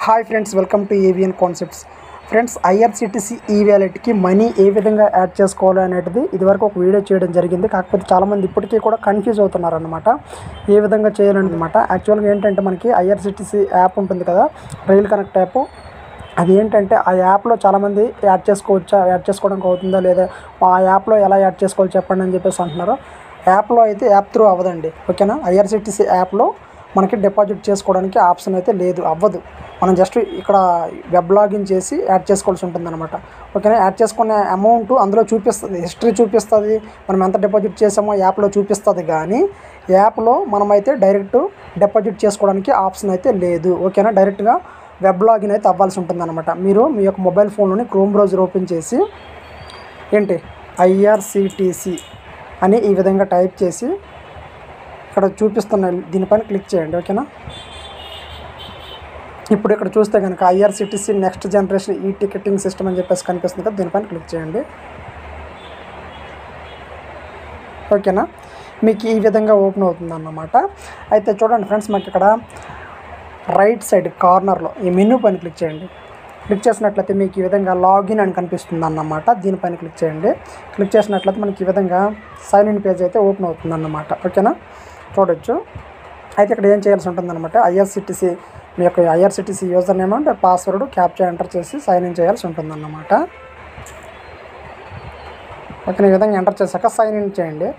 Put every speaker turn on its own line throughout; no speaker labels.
hi friends welcome to AVN concepts friends IRCTC e వ్యాలెట్కి money ఏ విధంగా add చేసుకోవాలి అనేది ఇదివరకు ఒక వీడియో చేయడం జరిగింది కాకపోతే చాలామంది ఇప్పటికీ కూడా కన్ఫ్యూజ్ అవుతున్నారు అనమాట ఏ విధంగా చేయాలన్నమాట యాక్చువల్గా ఏంటంటే మనకి ఐఆర్సిటీసీ యాప్ ఉంటుంది కదా రైల్ కనెక్ట్ యాప్ అది ఏంటంటే ఆ యాప్లో చాలామంది యాడ్ చేసుకోవచ్చా యాడ్ చేసుకోవడానికి అవుతుందా లేదా ఆ యాప్లో ఎలా యాడ్ చేసుకోవాలి చెప్పండి అని చెప్పేసి అంటున్నారు యాప్లో అయితే యాప్ త్రూ అవ్వదండి ఓకేనా ఐఆర్సిటీసీ యాప్లో మనకి డిపాజిట్ చేసుకోవడానికి ఆప్షన్ అయితే లేదు అవ్వదు మనం జస్ట్ ఇక్కడ వెబ్ లాగిన్ చేసి యాడ్ చేసుకోవాల్సి ఉంటుంది అనమాట ఓకేనా యాడ్ చేసుకునే అమౌంట్ అందులో చూపిస్తుంది హిస్టరీ చూపిస్తుంది మనం ఎంత డిపాజిట్ చేసామో యాప్లో చూపిస్తుంది కానీ యాప్లో మనమైతే డైరెక్ట్ డిపాజిట్ చేసుకోవడానికి ఆప్షన్ అయితే లేదు ఓకేనా డైరెక్ట్గా వెబ్ లాగిన్ అయితే అవ్వాల్సి ఉంటుంది అనమాట మీరు మీ యొక్క మొబైల్ ఫోన్లోని క్రోమ్ బ్రౌజర్ ఓపెన్ చేసి ఏంటి ఐఆర్సిటిసి అని ఈ విధంగా టైప్ చేసి ఇక్కడ చూపిస్తున్న దీనిపైన క్లిక్ చేయండి ఓకేనా ఇప్పుడు ఇక్కడ చూస్తే కనుక IRCTC next generation e ticketing system అని చెప్పేసి కనిపిస్తుంది కదా దీనిపైన క్లిక్ చేయండి ఓకేనా మీకు ఈ విధంగా ఓపెన్ అవుతుంది అన్నమాట అయితే చూడండి ఫ్రెండ్స్ మాకు ఇక్కడ రైట్ సైడ్ కార్నర్లో ఈ మెనూ పైన క్లిక్ చేయండి క్లిక్ చేసినట్లయితే మీకు ఈ విధంగా లాగిన్ అని కనిపిస్తుంది అన్నమాట దీనిపైన క్లిక్ చేయండి క్లిక్ చేసినట్లయితే మనకి ఈ విధంగా సైన్ ఇన్ పేజ్ అయితే ఓపెన్ అవుతుంది అన్నమాట ఓకేనా చూడొచ్చు అయితే ఇక్కడ ఏం చేయాల్సి ఉంటుంది అనమాట ఐఆర్సిటీసీ మీ యొక్క IRCTC user name and password capture enter చేసి సైన్ ఇన్ చేయాల్సి ఉంటుంది అన్నమాట ఓకే ఈ విధంగా ఎంటర్ చేశాక సైన్ ఇన్ చేయండి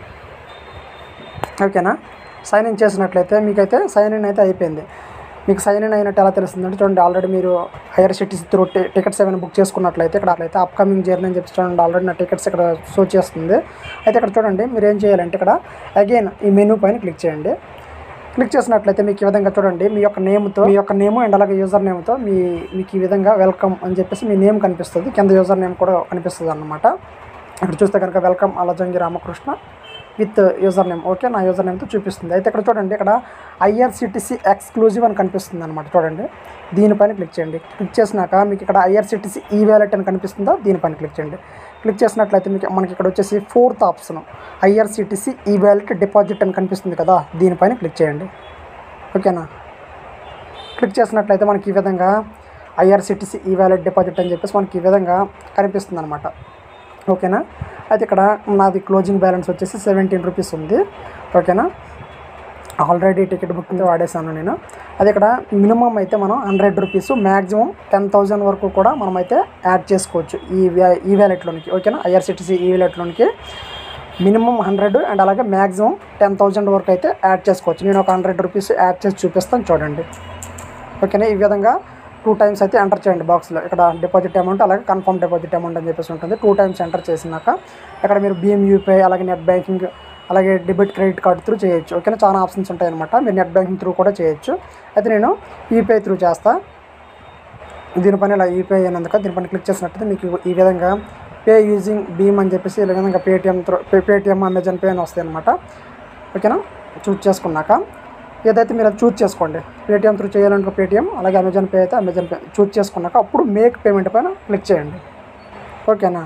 ఓకేనా సైన్ ఇన్ చేసినట్లయితే మీకైతే సైన్ ఇన్ అయితే అయిపోయింది మీకు సైన్ ఇన్ అయినట్టు ఎలా తెలుస్తుందంటే చూడండి ఆల్రెడీ మీరు ఐఆర్సిటీసీ త్రూ టికెట్స్ ఏమైనా బుక్ చేసుకున్నట్లయితే ఇక్కడ అట్లయితే అప్కమింగ్ జర్నీ అని చెప్పి చూడండి ఆల్రెడీ నా టికెట్స్ ఇక్కడ షో చేస్తుంది అయితే ఇక్కడ చూడండి మీరు ఏం చేయాలంటే ఇక్కడ అగైన్ ఈ మెనూ పైన క్లిక్ చేయండి క్లిక్ చేసినట్లయితే మీకు ఈ విధంగా చూడండి మీ యొక్క నేమ్తో మీ యొక్క నేమ్ అండ్ అలాగే యూజర్ నేమ్తో మీ మీకు ఈ విధంగా వెల్కమ్ అని చెప్పేసి మీ నేమ్ కనిపిస్తుంది కింద యూజర్ నేమ్ కూడా కనిపిస్తుంది అన్నమాట ఇక్కడ చూస్తే కనుక welcome Alajangi Ramakrishna with user name okay నా యూజర్ నేమ్తో చూపిస్తుంది అయితే ఇక్కడ చూడండి ఇక్కడ ఐఆర్సిటీసీ ఎక్స్క్లూజివ్ అని కనిపిస్తుంది అనమాట చూడండి దీనిపైన క్లిక్ చేయండి క్లిక్ చేసినాక మీకు ఇక్కడ ఐఆర్సిటీసీ ఈ వ్యాలెట్ అని కనిపిస్తుందో దీనిపైన క్లిక్ చేయండి క్లిక్ చేసినట్లయితే మీకు మనకి ఇక్కడ వచ్చేసి fourth option IRCTC e wallet deposit అని కనిపిస్తుంది కదా దీనిపైన క్లిక్ చేయండి ఓకేనా క్లిక్ చేసినట్లయితే మనకి ఈ విధంగా ఐఆర్సిటీసీ ఈ వ్యాలెట్ డిపాజిట్ అని చెప్పేసి మనకి ఈ విధంగా కనిపిస్తుంది అనమాట ఓకేనా అయితే ఇక్కడ నాది క్లోజింగ్ బ్యాలెన్స్ వచ్చేసి సెవెంటీన్ రూపీస్ ఉంది ఓకేనా ఆల్రెడీ టికెట్ బుకింగ్ వాడేసాను నేను అది ఇక్కడ మినిమం అయితే మనం hundred rupees maximum ten thousand వరకు కూడా మనం అయితే యాడ్ చేసుకోవచ్చు ఈ వ్యా ఈ వ్యాలెట్లోనికి ఓకేనా ఐఆర్సిటీసీ ఈ వ్యాలెట్లోనికి మినిమం హండ్రెడ్ అండ్ అలాగే మ్యాక్సిమం టెన్ థౌజండ్ వరకు అయితే యాడ్ చేసుకోవచ్చు నేను ఒక హండ్రెడ్ రూపీస్ యాడ్ చేసి చూపిస్తాను చూడండి ఓకేనా ఈ విధంగా టూ టైమ్స్ అయితే ఎంటర్ చేయండి బాక్స్లో ఇక్కడ డిపాజిట్ అమౌంట్ అలాగే కన్ఫర్మ్ డిపాజిట్ అమౌంట్ అని చెప్పేసి ఉంటుంది టూ టైమ్స్ ఎంటర్ చేసినాక ఇక్కడ మీరు బిఎం యూపీఐ అలాగే నెట్ బ్యాంకింగ్ అలాగే డెబిట్ క్రెడిట్ కార్డ్ త్రూ చేయొచ్చు ఓకేనా చాలా ఆప్షన్స్ ఉంటాయి అనమాట మీరు నెట్ బ్యాంకింగ్ త్రూ కూడా చేయొచ్చు అయితే నేను యూపీఐ త్రూ చేస్తా దీనిపైన ఇలా యూపీఐ అయినందుక దీనిపైన క్లిక్ చేసినట్టయితే మీకు ఈ విధంగా పే యూజింగ్ భీమ్ అని చెప్పేసి ఈ విధంగా Paytm through Paytm Amazon pay అని వస్తాయి అనమాట ఓకేనా చూస్ చేసుకున్నాక ఏదైతే మీరు అది చూస్ చేసుకోండి పేటిఎం త్రూ చేయాలంటే పేటిఎం అలాగే అమెజాన్ పే అయితే అమెజాన్ పే చూస్ చేసుకున్నాక అప్పుడు మేక్ పేమెంట్ పైన క్లిక్ చేయండి ఓకేనా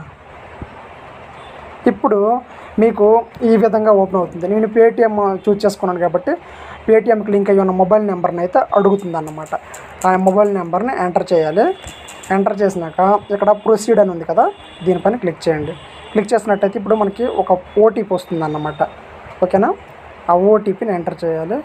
ఇప్పుడు మీకు ఈ విధంగా ఓపెన్ అవుతుంది నేను పేటిఎం చూస్ చేసుకున్నాను కాబట్టి పేటిఎంకి లింక్ అయ్యి ఉన్న మొబైల్ నెంబర్ని అయితే అడుగుతుంది అన్నమాట ఆ మొబైల్ నెంబర్ని ఎంటర్ చేయాలి ఎంటర్ చేసినాక ఇక్కడ ప్రొసీడ్ అని ఉంది కదా దీనిపైన క్లిక్ చేయండి క్లిక్ చేసినట్టయితే ఇప్పుడు మనకి ఒక ఓటీపీ వస్తుంది అన్నమాట ఓకేనా ఆ ఓటీపీని ఎంటర్ చేయాలి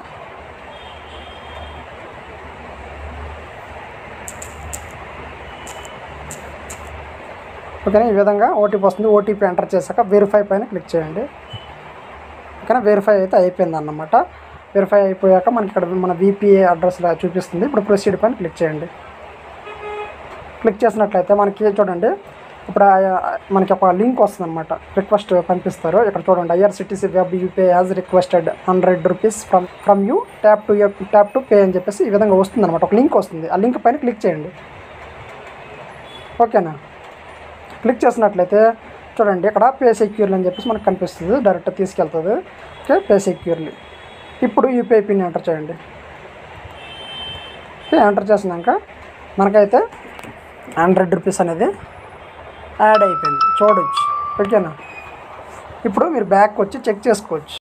ఓకేనా ఈ విధంగా ఓటీపీ వస్తుంది ఓటీపీ ఎంటర్ చేశాక వెరిఫై పైన క్లిక్ చేయండి ఓకేనా వెరిఫై అయితే అయిపోయింది అన్నమాట వెరిఫై అయిపోయాక మనకి ఇక్కడ మన విపిఏ అడ్రస్ చూపిస్తుంది ఇప్పుడు ప్రొసీడ్ పైన క్లిక్ చేయండి క్లిక్ చేసినట్లయితే మనకి చూడండి ఇప్పుడు ఆ- మనకి ఒక లింక్ వస్తుంది అనమాట రిక్వెస్ట్ పంపిస్తారు ఇక్కడ చూడండి IRCTC web UPI as requested hundred rupees from from you tap to tap to pay అని చెప్పేసి ఈ విధంగా వస్తుంది అనమాట ఒక లింక్ వస్తుంది ఆ లింక్ పైన క్లిక్ చేయండి ఓకేనా క్లిక్ చేసినట్లయితే చూడండి ఇక్కడ పే సెక్యూర్లీ అని చెప్పేసి మనకు కనిపిస్తుంది డైరెక్ట్ తీసుకెళ్తుంది ఓకే పే సెక్యూర్లీ ఇప్పుడు యూపీఐ పిన్ ఎంటర్ చేయండి ఓకే ఎంటర్ చేసినాక మనకైతే హండ్రెడ్ రూపీస్ అనేది యాడ్ అయిపోయింది చూడొచ్చు ఓకేనా ఇప్పుడు మీరు బ్యాక్ వచ్చి చెక్ చేసుకోవచ్చు